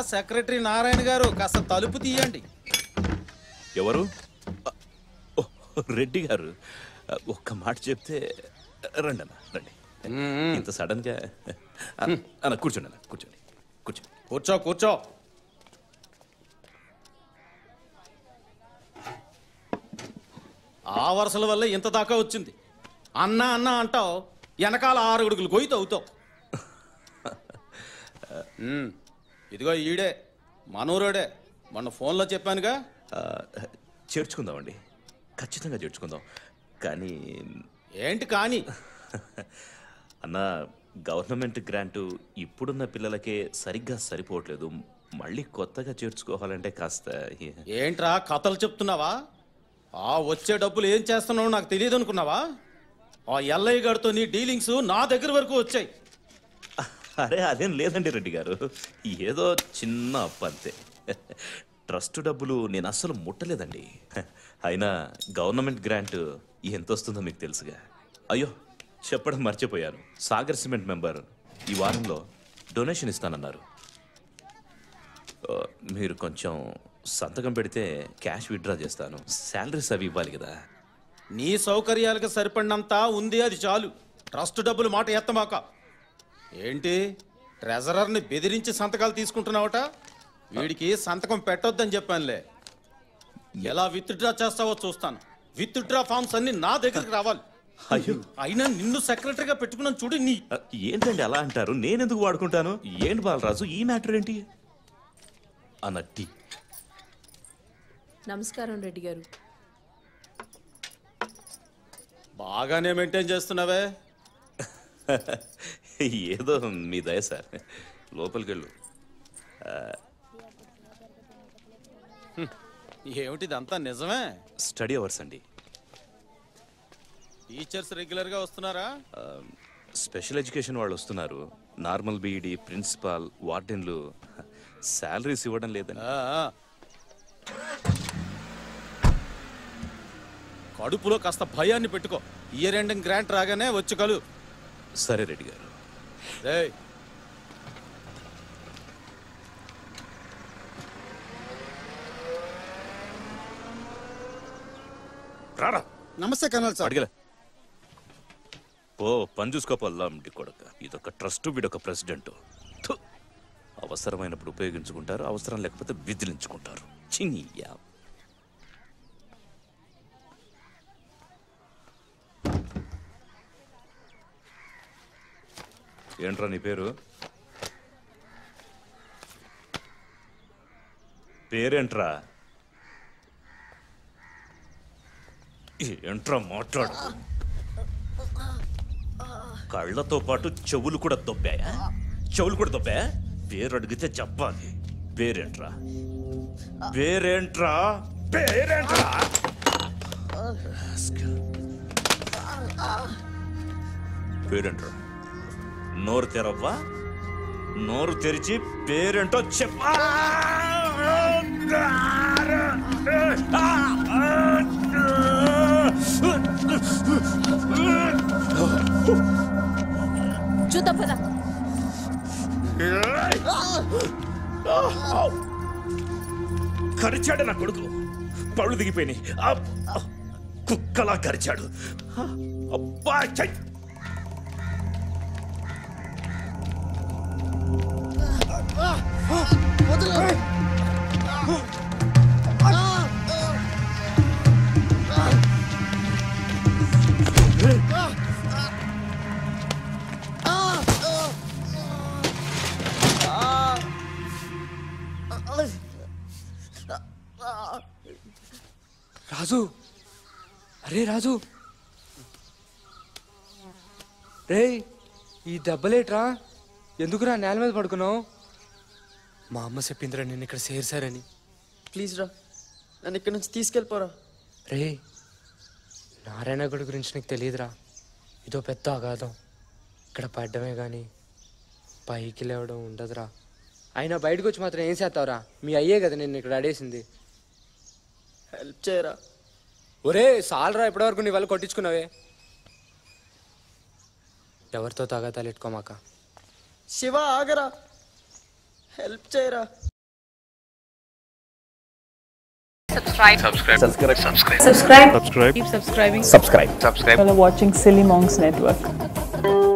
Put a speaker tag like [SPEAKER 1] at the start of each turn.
[SPEAKER 1] Secretary Narayana గారు కాస్త తలుపు తీయండి
[SPEAKER 2] ఎవరు ఓ, రెడ్డి గారు ఒక్క మాట చెప్తే రండి అన్న రండి ఇంత సడన్ గా అన్న కూర్చోండి అన్న కూర్చోండి కూర్చోండి
[SPEAKER 1] కూర్చో కూర్చో ఆ వరుసల వల్ల ఇంత దాకా వచ్చింది అన్న అన్న అంటావు వెనకాల ఆరు అడుగులు గొయ్యి అవుతావు ఉమ్, ఇదిగో ఈడే మనూరోడే మొన్న ఫోన్లో చెప్పానుగా
[SPEAKER 2] ఆ, చేర్చుకుందామండి ఖచ్చితంగా చేర్చుకుందాం కానీ
[SPEAKER 1] ఏంటి కానీ
[SPEAKER 2] అన్న గవర్నమెంట్ గ్రాంటు ఇప్పుడున్న పిల్లలకే సరిగ్గా సరిపోవట్లేదు మళ్ళీ కొత్తగా చేర్చుకోవాలంటే కాస్త
[SPEAKER 1] ఏంట్రా కథలు చెప్తున్నావా ఆ వచ్చే డబ్బులు ఏం చేస్తున్నావో నాకు తెలియదు అనుకున్నావా ఆ ఎల్లయ్య గారితో నీ డీలింగ్స్ నా దగ్గర వరకు వచ్చాయి
[SPEAKER 2] అరే అదేం లేదండి రెడ్డి గారు ఏదో చిన్న అప్పు అంతే ట్రస్ట్ డబ్బులు నేను అస్సలు ముట్టలేదండి అయినా గవర్నమెంట్ గ్రాంట్ ఎంత వస్తుందో మీకు తెలుసుగా అయ్యో చెప్పడం మర్చిపోయాను సాగర్ సిమెంట్ మెంబర్ ఈ వారంలో డొనేషన్ ఇస్తానన్నారు ఆ, మీరు కొంచెం సంతకం పెడితే క్యాష్ విత్డ్రా చేస్తాను శాలరీస్ అవి ఇవ్వాలి కదా
[SPEAKER 1] నీ సౌకర్యాలకు సరిపడినంత ఉంది అది చాలు ట్రస్ట్ డబ్బులు మాట ఎత్తమాక ఏంటి ట్రెజరర్ని బెదిరించి సంతకాలు తీసుకుంటున్నావట వీడికి సంతకం పెట్టొద్దని చెప్పానులే ఎలా విత్డ్రా చేస్తావో చూస్తాను విత్డ్రా ఫామ్స్ అన్ని నా దగ్గరికి రావాలి
[SPEAKER 2] అయ్యో
[SPEAKER 1] అయినా నిన్ను సెక్రటరీగా పెట్టుకున్నాను చూడు నీ
[SPEAKER 2] ఆ, ఏంటండి అలా అంటారు నేనెందుకు వాడుకుంటాను ఏంటి బాలరాజు ఈ మ్యాటర్ ఏంటి అన్నట్టి
[SPEAKER 3] నమస్కారం రెడ్డి గారు
[SPEAKER 1] బాగానే మెయింటైన్ చేస్తున్నావే
[SPEAKER 2] ఏదో మీ దయ సార్ లోపలికి వెళ్ళు
[SPEAKER 1] ఏమిటిదంతా నిజమే
[SPEAKER 2] స్టడీ అవర్స్ అండి
[SPEAKER 1] టీచర్స్ రెగ్యులర్ గా వస్తున్నారా
[SPEAKER 2] ఆ, స్పెషల్ ఎడ్యుకేషన్ వాళ్ళు వస్తున్నారు నార్మల్ బీఈడి ప్రిన్సిపాల్ వార్డెన్లు శాలరీస్ ఇవ్వడం లేదని
[SPEAKER 1] ఆ, ఆ. కడుపులో కాస్త భయాన్ని పెట్టుకో ఇయర్ ఎండింగ్ గ్రాంట్ రాగానే వచ్చి కలు
[SPEAKER 2] సరే రెడ్డి గారు
[SPEAKER 1] రేయ్
[SPEAKER 2] రారా
[SPEAKER 4] నమస్తే కర్నల్ సార్
[SPEAKER 2] అడిగలే ఓ పని చూసుకోపల్లాంటి కొడక ఇదొక ట్రస్ట్ వీడొక ప్రెసిడెంట్ థు. అవసరమైనప్పుడు ఉపయోగించుకుంటారు అవసరం లేకపోతే విదిలించుకుంటారు చిన్నయ్యా ఏంట్రా నీ పేరు పేరేంట్రా ఏంట్రా మాట్లాడు కళ్ళతో పాటు చెవులు కూడా దొబ్బాయా చెవులు కూడా దొబ్బాయా పేరు అడిగితే చెప్పాలి పేరేంట్రా పేరేంట్రా పేరేంట్రా పేరేంట్రా నోరు తెరవ్వా నోరు తెరిచి పేరేంటో చెప్పా
[SPEAKER 3] చూద్దాం పద
[SPEAKER 2] కరిచాడు నా కొడుకు పళ్ళు దిగిపోయినాయి ఆ, ఆ, కుక్కలా కరిచాడు ఆ, అబ్బా ఛై!
[SPEAKER 5] రాజు అరే రాజు రేయ్ ఈ దెబ్బలేట్రా ఎందుకురా నేల మీద పడుకున్నావు మా అమ్మ చెప్పిందిరా నేను ఇక్కడ చేర్చారని
[SPEAKER 4] ప్లీజ్ రా నన్ను ఇక్కడి నుంచి తీసుకెళ్ళిపోరా
[SPEAKER 5] రే నారాయణ గుడి గురించి నీకు తెలియదురా ఇదో పెద్ద అగాధం ఇక్కడ పడ్డమే కానీ పైకి లేవడం ఉండదురా అయినా బయటకు వచ్చి మాత్రం ఏం చేస్తావురా మీ అయ్యే కదా నేను ఇక్కడ అడేసింది
[SPEAKER 4] హెల్ప్ చేయరా
[SPEAKER 5] ఒరే సాలరా ఇప్పటివరకు నీ వల్ల కొట్టించుకున్నావే ఎవరితో తగాదాలు ఎట్టుకోమాక
[SPEAKER 4] శివ ఆగరా హెల్ప్ చేయరా
[SPEAKER 6] Subscribe. Keep subscribing.
[SPEAKER 7] Subscribe.
[SPEAKER 6] You're watching Silly Monks Network.